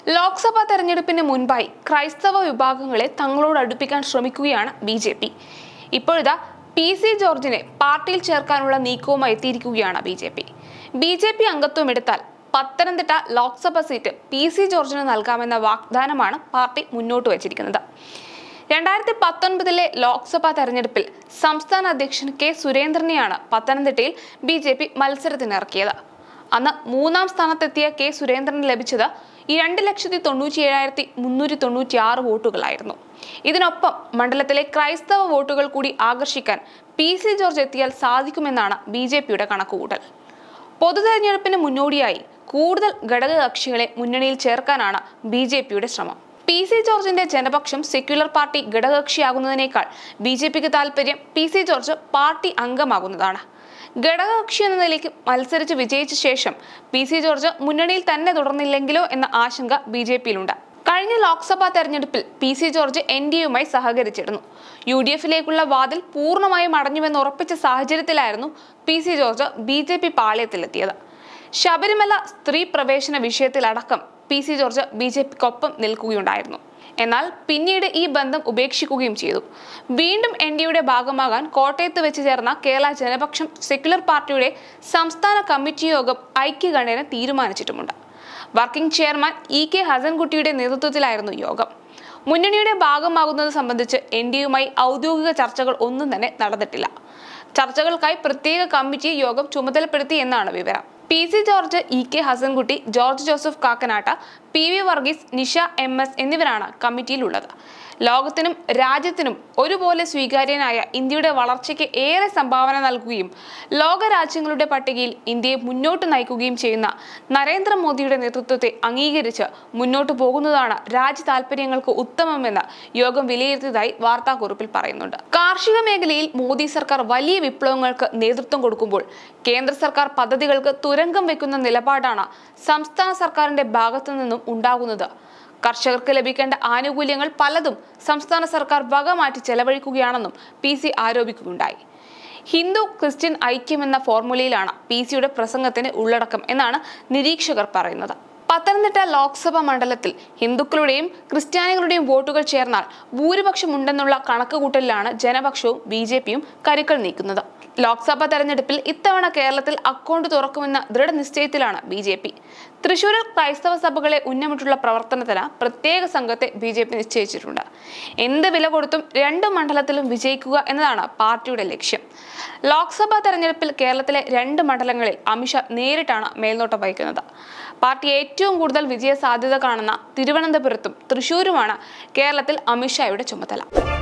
ലോക്സഭാ തെരഞ്ഞെടുപ്പിന് മുൻപായി ക്രൈസ്തവ വിഭാഗങ്ങളെ തങ്ങളോട് അടുപ്പിക്കാൻ ശ്രമിക്കുകയാണ് ബി ജെ പി ഇപ്പോഴിതാ പി സി ജോർജിനെ പാർട്ടിയിൽ ചേർക്കാനുള്ള നീക്കവുമായി എത്തിയിരിക്കുകയാണ് B J P B J P അംഗത്വം എടുത്താൽ Pathanamthitta Lok Sabha seat P C ജോർജിന് നൽകാമെന്ന വാഗ്ദാനമാണ് പാർട്ടി മുന്നോട്ട് വച്ചിരിക്കുന്നത് രണ്ടായിരത്തി പത്തൊൻപതിലെ ലോക്സഭാ തെരഞ്ഞെടുപ്പിൽ സംസ്ഥാന അധ്യക്ഷൻ കെ സുരേന്ദ്രനെയാണ് പത്തനംതിട്ടയിൽ ബി ജെ പി മത്സരത്തിനിറക്കിയത് അന്ന് മൂന്നാം സ്ഥാനത്തെത്തിയ കെ സുരേന്ദ്രന് ലഭിച്ചത് ഈ രണ്ട് ലക്ഷത്തി തൊണ്ണൂറ്റി ഏഴായിരത്തി മുന്നൂറ്റി തൊണ്ണൂറ്റി ആറ് വോട്ടുകളായിരുന്നു ഇതിനൊപ്പം മണ്ഡലത്തിലെ ക്രൈസ്തവ വോട്ടുകൾ കൂടി ആകർഷിക്കാൻ പി സി ജോർജ് എത്തിയാൽ സാധിക്കുമെന്നാണ് ബി ജെ പിയുടെ കണക്കുകൂട്ടൽ പൊതു തെരഞ്ഞെടുപ്പിന് മുന്നോടിയായി കൂടുതൽ ഘടകകക്ഷികളെ മുന്നണിയിൽ ചേർക്കാനാണ് ബി ജെ പിയുടെ ശ്രമം പി സി ജോർജിന്റെ ജനപക്ഷം സെക്യുലർ പാർട്ടി ഘടകകക്ഷിയാകുന്നതിനേക്കാൾ ബി ജെ പിക്ക് താല്പര്യം പി സി ജോർജ് പാർട്ടി അംഗമാകുന്നതാണ് ഘടകകക്ഷി എന്ന നിലയ്ക്ക് മത്സരിച്ച് വിജയിച്ച ശേഷം പി സി ജോർജ് മുന്നണിയിൽ തന്നെ തുടർന്നില്ലെങ്കിലോ എന്ന ആശങ്ക ബി ജെ പിയിലുണ്ട് കഴിഞ്ഞ ലോക്സഭാ തെരഞ്ഞെടുപ്പിൽ P C George N D എയുമായി സഹകരിച്ചിരുന്നു യു ഡി എഫിലേക്കുള്ള വാതിൽ പൂർണ്ണമായും അടഞ്ഞുവെന്ന് ഉറപ്പിച്ച സാഹചര്യത്തിലായിരുന്നു P C George B J P പാളയത്തിലെത്തിയത് ശബരിമല സ്ത്രീ പ്രവേശന വിഷയത്തിലടക്കം P C George B J പിക്കൊപ്പം നിൽക്കുകയുണ്ടായിരുന്നു എന്നാൽ പിന്നീട് ഈ ബന്ധം ഉപേക്ഷിക്കുകയും ചെയ്തു വീണ്ടും എൻ ഡിയുടെ ഭാഗമാകാൻ കോട്ടയത്ത് വെച്ച് ചേർന്ന കേരള ജനപക്ഷം സെക്യുലർ പാർട്ടിയുടെ സംസ്ഥാന കമ്മിറ്റി യോഗം ഐക്യകണ്ഠേന തീരുമാനിച്ചിട്ടുമുണ്ട് വർക്കിംഗ് ചെയർമാൻ ഇ കെ ഹസൻകുട്ടിയുടെ നേതൃത്വത്തിലായിരുന്നു യോഗം മുന്നണിയുടെ ഭാഗമാകുന്നത് സംബന്ധിച്ച് എൻ ഡി യുമായി ഔദ്യോഗിക ചർച്ചകൾ ഒന്നും തന്നെ നടന്നിട്ടില്ല ചർച്ചകൾക്കായി പ്രത്യേക കമ്മിറ്റി യോഗം ചുമതലപ്പെടുത്തി എന്നാണ് വിവരം P C George E K Hasankutty George Joseph Kakkanatta P V Varghese Nisha M S എന്നിവരാണ് കമ്മിറ്റിയിലുള്ളത് ലോകത്തിനും രാജ്യത്തിനും ഒരുപോലെ സ്വീകാര്യനായ ഇന്ത്യയുടെ വളർച്ചയ്ക്ക് ഏറെ സംഭാവന നൽകുകയും ലോകരാജ്യങ്ങളുടെ പട്ടികയിൽ ഇന്ത്യയെ മുന്നോട്ട് നയിക്കുകയും ചെയ്യുന്ന നരേന്ദ്രമോദിയുടെ നേതൃത്വത്തെ അംഗീകരിച്ച് മുന്നോട്ട് പോകുന്നതാണ് രാജ്യ താൽപര്യങ്ങൾക്ക് ഉത്തമമെന്ന് യോഗം വിലയിരുത്തിയതായി വാർത്താക്കുറിപ്പിൽ പറയുന്നുണ്ട് കാർഷിക മേഖലയിൽ മോദി സർക്കാർ വലിയ വിപ്ലവങ്ങൾക്ക് നേതൃത്വം കൊടുക്കുമ്പോൾ കേന്ദ്ര സർക്കാർ പദ്ധതികൾക്ക് തുരങ്കം വെക്കുന്ന നിലപാടാണ് സംസ്ഥാന സർക്കാരിന്റെ ഭാഗത്തു നിന്നും ഉണ്ടാകുന്നത് കർഷകർക്ക് ലഭിക്കേണ്ട ആനുകൂല്യങ്ങൾ പലതും സംസ്ഥാന സർക്കാർ വകമാറ്റി ചെലവഴിക്കുകയാണെന്നും പി സി ആരോപിക്കുകയുണ്ടായി ഹിന്ദു ക്രിസ്ത്യൻ ഐക്യം എന്ന ഫോർമുലയിലാണ് പി സിയുടെ പ്രസംഗത്തിന് ഉള്ളടക്കം എന്നാണ് നിരീക്ഷകർ പറയുന്നത് പത്തനംതിട്ട ലോക്സഭാ മണ്ഡലത്തിൽ ഹിന്ദുക്കളുടെയും ക്രിസ്ത്യാനികളുടെയും വോട്ടുകൾ ചേർന്നാൽ ഭൂരിപക്ഷം ഉണ്ടെന്നുള്ള കണക്കുകൂട്ടലിലാണ് ജനപക്ഷവും ബി ജെ പിയും കരുക്കൾ നീക്കുന്നത് ലോക്സഭാ തെരഞ്ഞെടുപ്പിൽ ഇത്തവണ കേരളത്തിൽ അക്കൗണ്ട് തുറക്കുമെന്ന ദൃഢനിശ്ചയത്തിലാണ് ബി ജെ പി തൃശൂരിൽ ക്രൈസ്തവ സഭകളെ ഉന്നമിട്ടുള്ള പ്രവർത്തനത്തിന് പ്രത്യേക സംഘത്തെ ബി ജെ പി നിശ്ചയിച്ചിട്ടുണ്ട് എന്ത് വില കൊടുത്തും രണ്ട് മണ്ഡലത്തിലും വിജയിക്കുക എന്നതാണ് പാർട്ടിയുടെ ലക്ഷ്യം ലോക്സഭാ തെരഞ്ഞെടുപ്പിൽ കേരളത്തിലെ രണ്ട് മണ്ഡലങ്ങളിൽ അമിത്ഷാ നേരിട്ടാണ് മേൽനോട്ടം വഹിക്കുന്നത് പാർട്ടി ഏറ്റവും കൂടുതൽ വിജയ സാധ്യത കാണുന്ന തിരുവനന്തപുരത്തും തൃശൂരുമാണ് കേരളത്തിൽ അമിത്ഷായുടെ ചുമതല